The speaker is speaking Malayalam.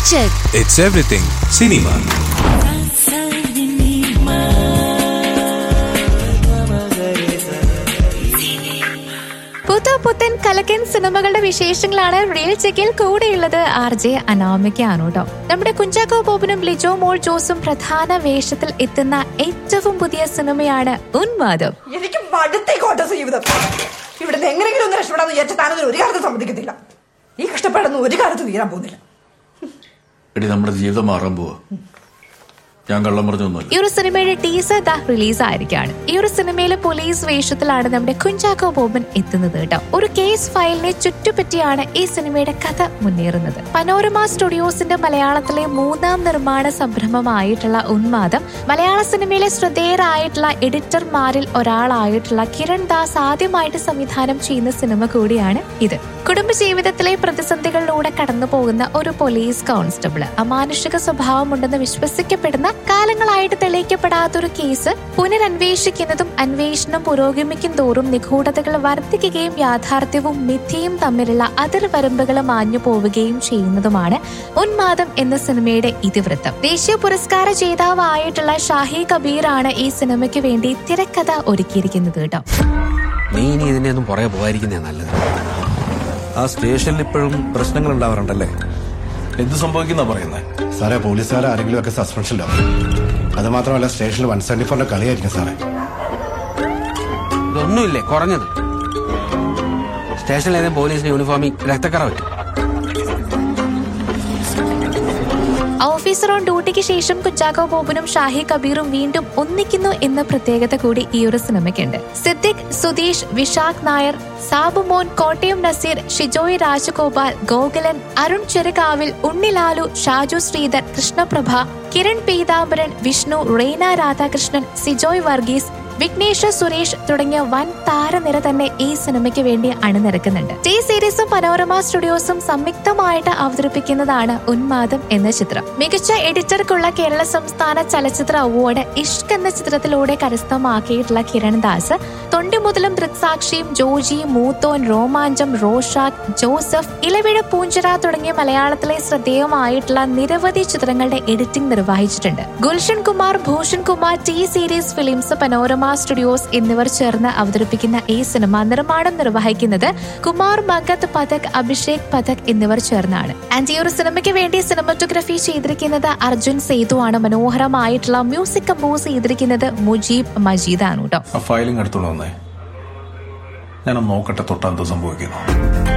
check. It's everything cinema. പുതു പുത്തൻ കലക്കൻ സിനിമകളുടെ വിശേഷങ്ങളാണ് റിയൽ ചെക്കിൽ കൂടെയുള്ളത് ആർ ജെ അനാമികയാണ് കേട്ടോ നമ്മുടെ കുഞ്ചാക്കോ ബോബനും ലിജോ മോൾ ജോസും പ്രധാന വേഷത്തിൽ എത്തുന്ന ഏറ്റവും പുതിയ സിനിമയാണ് ഉന്മാദം എനിക്ക് മടുത്തേക്കോട്ടെ ജീവിതം ഇവിടുന്ന് എങ്ങനെയെങ്കിലും ഒന്ന് രക്ഷപ്പെടാന്ന് വിചാരിച്ച താനതിന് ഒരു കാലത്ത് സമ്മതിക്കത്തില്ല ഈ കഷ്ടപ്പാടൊന്നും ഒരു കാലത്ത് തീരാൻ പോകുന്നില്ല എടി നമ്മുടെ ജീവിതം മാറാൻ പോവാ ഞാൻ കള്ളം പറഞ്ഞൊന്നുമല്ല ഈ ഒരു സിനിമയുടെ ടീസർ ദാ റിലീസ് ആയിരിക്കാണ് ഈ ഒരു സിനിമയിലെ പോലീസ് വേഷത്തിലാണ് നമ്മുടെ കുഞ്ചാക്കോ ബോബൻ എത്തുന്നത് കേട്ടോ ഒരു കേസ് ഫയലിനെ ചുറ്റുപറ്റിയാണ് ഈ സിനിമയുടെ കഥ മുന്നേറുന്നത് പനോരമ സ്റ്റുഡിയോസിന്റെ മലയാളത്തിലെ മൂന്നാം നിർമ്മാണ സംരംഭമായിട്ടുള്ള ഉന്മാദം മലയാള സിനിമയിലെ ശ്രദ്ധേയരായിട്ടുള്ള എഡിറ്റർമാരിൽ ഒരാളായിട്ടുള്ള കിരൺ ദാസ് ആദ്യമായിട്ട് സംവിധാനം ചെയ്യുന്ന സിനിമ കൂടിയാണ് ഇത് കുടുംബജീവിതത്തിലെ പ്രതിസന്ധികളിലൂടെ കടന്നു പോകുന്ന ഒരു പോലീസ് കോൺസ്റ്റബിൾ അമാനുഷിക സ്വഭാവമുണ്ടെന്ന് വിശ്വസിക്കപ്പെടുന്ന കാലങ്ങളായിട്ട് തെളിയിക്കപ്പെടാത്ത ഒരു കേസ് പുനരന്വേഷിക്കുന്നതും അന്വേഷണം പുരോഗമിക്കും തോറും നിഗൂഢതകൾ വർദ്ധിക്കുകയും യാഥാർത്ഥ്യവും മിഥ്യയും തമ്മിലുള്ള അതിർവരമ്പുകൾ മാഞ്ഞു പോവുകയും ചെയ്യുന്നതുമാണ് ഉന്മാദം എന്ന സിനിമയുടെ ഇതിവൃത്തം ദേശീയ പുരസ്കാര ജേതാവായിട്ടുള്ള ഷാഹി കബീറാണ് ഈ സിനിമയ്ക്ക് വേണ്ടി തിരക്കഥ ഒരുക്കിയിരിക്കുന്നത് കേട്ടോ നീ ഇനി ഇതിന്റെ ഒന്നും പുറകെ പോകാതിരിക്കുന്നേ നല്ലത് ആ സ്റ്റേഷനിൽ ഇപ്പോഴും പ്രശ്നങ്ങൾ ഉണ്ടാവാറുണ്ടല്ലേ എന്ത് സംഭവിക്കുന്ന പറയുന്നത് സാറേ പോലീസുകാർ ആരെങ്കിലും ഒക്കെ സസ്പെൻഷനിലാവും അത് മാത്രമല്ല സ്റ്റേഷനിൽ വൺ സെവന്റി ഫോറിന്റെ കളിയായിരിക്കും സാറേ ഇതൊന്നുമില്ലേ കുറഞ്ഞത് സ്റ്റേഷനിൽ ഏതെങ്കിലും പോലീസിന്റെ യൂണിഫോമിൽ രക്തക്കറ പറ്റും ഓഫീസർ ഓൺ ഡ്യൂട്ടിക്ക് ശേഷം കുഞ്ചാക്കോ ബോബനും ഷാഹി കബീറും വീണ്ടും ഒന്നിക്കുന്നു എന്ന പ്രത്യേകത കൂടി ഈ ഒരു സിനിമയ്ക്കുണ്ട് സിദ്ദിഖ് സുധീഷ് വിശാഖ് നായർ സാബുമോൻ കോട്ടയം നസീർ ഷിജോയ് രാജഗോപാൽ ഗോകുലൻ അരുൺ ചെറുകാവിൽ ഉണ്ണിലാലു ഷാജു ശ്രീധർ കൃഷ്ണപ്രഭ കിരൺ പീതാംബരൻ വിഷ്ണു റെയ്ന രാധാകൃഷ്ണൻ സിജോയ് വർഗീസ് വിഘ്നേഷ് സുരേഷ് തുടങ്ങിയ വൻ താരനിര തന്നെ ഈ സിനിമയ്ക്ക് വേണ്ടി അണിനിരക്കുന്നുണ്ട് ടി സീരീസും പനോരമ സ്റ്റുഡിയോസും സംയുക്തമായിട്ട് അവതരിപ്പിക്കുന്നതാണ് ഉന്മാദം എന്ന ചിത്രം മികച്ച എഡിറ്റർക്കുള്ള കേരള സംസ്ഥാന ചലച്ചിത്ര അവാർഡ് ഇഷ്ക് എന്ന ചിത്രത്തിലൂടെ കരസ്ഥമാക്കിയിട്ടുള്ള കിരൺ ദാസ് തൊണ്ടിമുതലും ദൃക്സാക്ഷിയും ജോജി മൂത്തോൻ രോമാഞ്ചം റോഷാക് ജോസഫ് ഇലവിഴ പൂഞ്ചിറ തുടങ്ങിയ മലയാളത്തിലെ ശ്രദ്ധേയമായിട്ടുള്ള നിരവധി ചിത്രങ്ങളുടെ എഡിറ്റിംഗ് നിർവഹിച്ചിട്ടുണ്ട് Gulshan Kumar Bhushan Kumar T series films panorama studios എന്നിവർ ചേർന്ന് അവതരിപ്പിക്കുന്ന ഈ സിനിമ നിർമ്മാണം നിർവഹിക്കുന്നത് കുമാർ മഗത് പഥക് അഭിഷേക് പഥക് എന്നിവർ ചേർന്നാണ് ആൻഡ് ഈ ഒരു സിനിമയ്ക്ക് വേണ്ടി സിനിമറ്റോഗ്രഫി ചെയ്തിരിക്കുന്നത് അർജുൻ സേതു ആണ് മനോഹരമായിട്ടുള്ള മ്യൂസിക് കമ്പോസ് ചെയ്തിരിക്കുന്നത് മുജീബ് മജീദാണ് കേട്ടോ ആ ഫയലിംഗ് എടുത്തോണ്ട് വന്നേ ഞാനൊന്ന് നോക്കട്ടെ തൊട്ട് എന്ത് സംഭവിക്കുന്നു